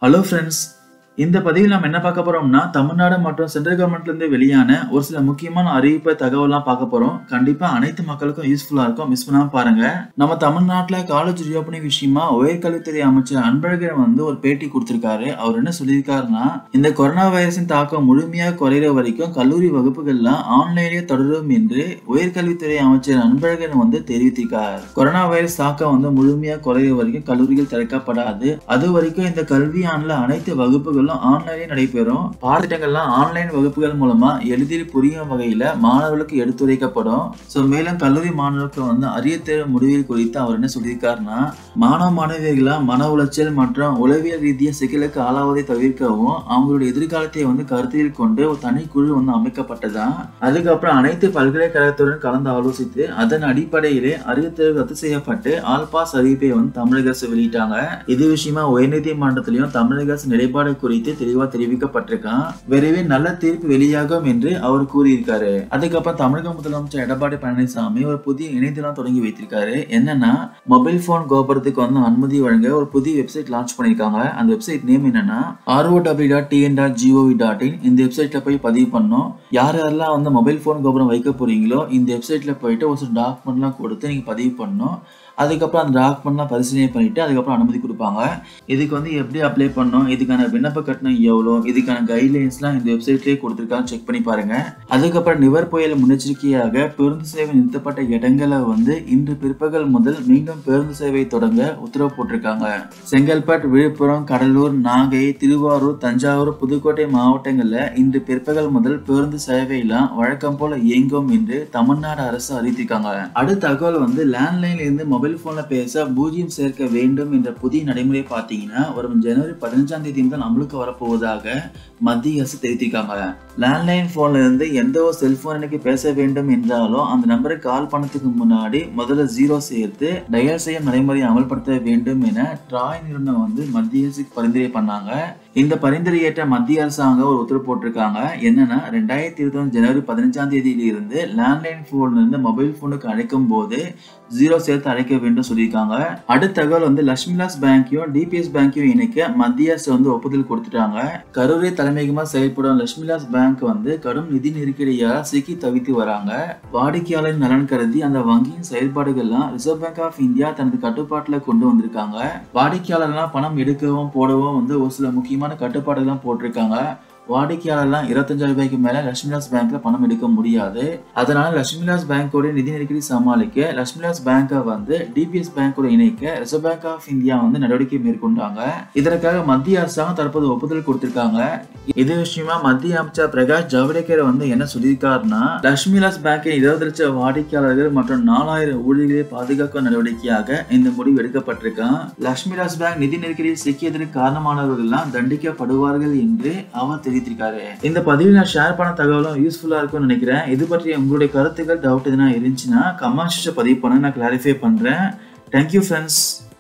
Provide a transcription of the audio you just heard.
hello friends இந்த பதிவில் நம்ம என்ன பார்க்க போறோம்னா தமிழ்நாடு மற்றும் சென்ட்ரல் கவர்மெண்ட்ல இருந்து வெளியான ஒரு சில முக்கியமான அறிவிப்பு தகவலாம் பார்க்க போறோம் கண்டிப்பா அனைத்து மக்களுக்கும் யூஸ்ஃபுல்லா இருக்கும் மிஸ் பண்ணாம பாருங்க நம்ம தமிழ்நாட்டுல காலேஜ் ரீஓப்பனிங் விஷயமா உயர்கல்வித்துறை அமைச்சர் அன்பழகன் வந்து ஒரு பேட்டி கொடுத்திருக்காரு அவர் என்ன சொல்லியிருக்காருன்னா இந்த கொரோனா வைரஸின் தாக்கம் முழுமையா குறையிற வரைக்கும் கல்லூரி வகுப்புகள்லாம் ஆன்லைனிலே தொடரும் என்று உயர்கல்வித்துறை அமைச்சர் அன்பழகன் வந்து தெரிவித்திருக்கார் கொரோனா வைரஸ் தாக்கம் வந்து முழுமையா குறையிற வரைக்கும் கல்லூரிகள் திறக்கப்படாது அது வரைக்கும் இந்த கல்வியாண்டுல அனைத்து வகுப்புகளும் ஆன்லைனே நடைபெறும் பாடத்திட்டங்கள்லாம் ஆன்லைன் வகுப்புகள் மூலமா எளிதில் புரியும் வகையில மாணவர்களுக்கு எடுத்துரைக்கப்படும் ஸோ மேலும் கல்லூரி மாணவர்களுக்கு வந்து அரிய தேர்வு முடிவுகள் குறித்து அவர் என்ன சொல்லியிருக்காருன்னா மாணவ மாணவிகளா மன உளைச்சல் மற்றும் உளவியல் ரீதியாக சிக்கலுக்கு ஆளாவதை தவிர்க்கவும் அவங்களுடைய எதிர்காலத்தை வந்து கருத்தில் கொண்டு ஒரு தனி குழு வந்து அமைக்கப்பட்டதான் அதுக்கப்புறம் அனைத்து பல்கலைக்கழகத்துடன் கலந்து ஆலோசித்து அதன் அடிப்படையிலே அரிய தேர்வு ரத்து செய்யப்பட்டு ஆல் பாஸ் அறிவிப்பை வந்து தமிழக அரசு வெளியிட்டாங்க இது விஷயமா உயர்நீதிமன்றத்திலையும் தமிழக அரசு நிலைப்பாடு குறித்து தெளிவா தெரிவிக்கப்பட்டிருக்கான் விரைவில் நல்ல தீர்ப்பு வெளியாகும் என்று அவர் கூறியிருக்காரு அதுக்கப்புறம் தமிழக முதலமைச்சர் எடப்பாடி பழனிசாமி ஒரு புதிய இணையதளம் தொடங்கி வைத்திருக்காரு என்னன்னா மொபைல் போன் கோபுரத்துக்கு வந்து அனுமதி வழங்க ஒரு புதிய வெப்சைட் லான்ச் பண்ணிருக்காங்க அந்த வெப்சைட் நேம் என்னன்னா RO W dot TN dot GOV dot IN இந்த வெப்சைட்ல போய் பதிவு பண்ணோம் யார் யாரெல்லாம் வந்து மொபைல் போன் கோபுரம் வைக்க போறீங்களோ இந்த வெப்சைட்ல போயிட்டு ஒரு சில டாக்குமெண்ட்லாம் கொடுத்து நீங்க பதிவு பண்ணணும் அதுக்கப்புறம் அந்த டாக்குமெண்ட்லாம் பரிசீலனை பண்ணிட்டு அதுக்கப்புறம் அனுமதி கொடுப்பாங்க இதுக்கு வந்து எப்படி அப்ளை பண்ணணும் இதுக்கான விண்ணப்ப கட்டணம் எவ்வளோ இதுக்கான கைட்லைன்ஸ்லாம் இந்த வெப்சைட்லேயே கொடுத்துருக்காங்க செக் பண்ணி பாருங்க அதுக்கப்புறம் நிவர் புயல் முன்னெச்சரிக்கையாக பேருந்து சேவை நிறுத்தப்பட்ட இடங்களை வந்து இன்று பிற்பகல் முதல் மீண்டும் பேருந்து சேவை தொடங்க உத்தரவு போட்டிருக்காங்க செங்கல்பட்டு விழுப்புரம் கடலூர் நாகை திருவாரூர் தஞ்சாவூர் புதுக்கோட்டை மாவட்டங்களில் இன்று பிற்பகல் முதல் பேருந்து சேவையெல்லாம் வழக்கம் போல இயங்கும் என்று தமிழ்நாடு அரசு அறிவித்திருக்காங்க அடுத்த தகவல் வந்து லேண்ட்லைன்ல இருந்து மொபைல் போன்ல பேச பூஜ்ஜியம் சேர்க்க வேண்டும் என்ற புதிய நடைமுறை பார்த்தீங்கன்னா வரும் ஜனவரி பதினஞ்சாம் தேதி முதல் அமலுக்கு வரப்போவதாக மத்திய அரசு தெரிவித்திருக்காங்க லேண்ட்லைன் போன்ல இருந்து எந்த ஒரு செல்போன் எனக்கு பேச வேண்டும் என்றாலும் அந்த நம்பருக்கு கால் பண்ணதுக்கு முன்னாடி முதல்ல ஜீரோ சேர்த்து டயல் செய்யும் நடைமுறையை அமல்படுத்த வேண்டும் என ட்ராய் நிறுவனம் வந்து மத்திய அரசுக்கு பரிந்துரை பண்ணாங்க இந்த பரிந்துரை ஏற்ற மத்திய அரசாங்கம் ஒரு உத்தரவு போட்டிருக்காங்க என்னன்னா ரெண்டாயிரத்தி இருபத்தி ஜனவரி பதினஞ்சாம் தேதியில இருந்து லேண்ட்லைன் போன்ல இருந்து மொபைல் போனுக்கு அழைக்கும் போது ஜீரோ சேர்த்து அழைக்க வேண்டும் சொல்லியிருக்காங்க அடுத்த தகவல் வந்து லட்சுமிலாஸ் பேங்கையும் டிபிஎஸ் பேங்கையும் இணைக்க மத்திய அரசு வந்து ஒப்புதல் கொடுத்துட்டாங்க கரூரை தலைமையகமா செயல்படும் லட்சுமிலாஸ் பேங்க் வந்து கடும் நிதி நெருக்கடியால் சிக்கி தவித்து வராங்க வாடிக்கையாளரின் நலன் கருதி அந்த வங்கியின் செயல்பாடுகள்லாம் ரிசர்வ் பேங்க் ஆஃப் இந்தியா தனது கட்டுப்பாட்டில் கொண்டு வந்திருக்காங்க வாடிக்கையாளர்லாம் பணம் எடுக்கவும் போடவும் வந்து ஒரு சில முக்கியமான கட்டுப்பாடுகள்லாம் போட்டிருக்காங்க வாடிக்கையாளர்லாம் இருபத்தஞ்சாயிரம் ரூபாய்க்கு மேல லட்சுமிலாஸ் பேங்க்ல பணம் எடுக்க முடியாது அதனால லட்சுமிலாஸ் பேங்கோட நிதி நெருக்கடி சமாளிக்க லட்சுமிலாஸ் பேங்கை வந்து டிபிஎஸ் பேங்கோட இணைக்க ரிசர்வ் பேங்க் ஆஃப் இந்தியா வந்து நடவடிக்கை மேற்கொண்டாங்க இதற்காக மத்திய அரசாங்கம் தற்போது ஒப்புதல் கொடுத்திருக்காங்க இது விஷயமா மத்திய அமைச்சர் பிரகாஷ் ஜவடேகர் வந்து என்ன சொல்லியிருக்காருன்னா லட்சுமிலாஸ் பேங்கின் இருபது லட்சம் வாடிக்கையாளர்கள் மற்றும் நாலாயிரம் ஊழியர்களை பாதுகாக்கும் நடவடிக்கையாக இந்த முடிவு எடுக்கப்பட்டிருக்கான் லட்சுமிலாஸ் பேங்க் நிதி நெருக்கடியில் சிக்கியதற்கு காரணமானவர்கள்லாம் தண்டிக்கப்படுவார்கள் என்று அவர் தெரிவித்திருக்காரு இந்த பதிவில் நான் ஷேர் பண்ண தகவலும் யூஸ்ஃபுல்லா இருக்கும்னு நினைக்கிறேன் இது பற்றி உங்களுடைய கருத்துக்கள் டவுட் எதுனா இருந்துச்சுன்னா கமெண்ட் பதிவு பண்ண நான் கிளாரிஃபை பண்றேன் தேங்க்யூ ஃப்ரெண்ட்ஸ்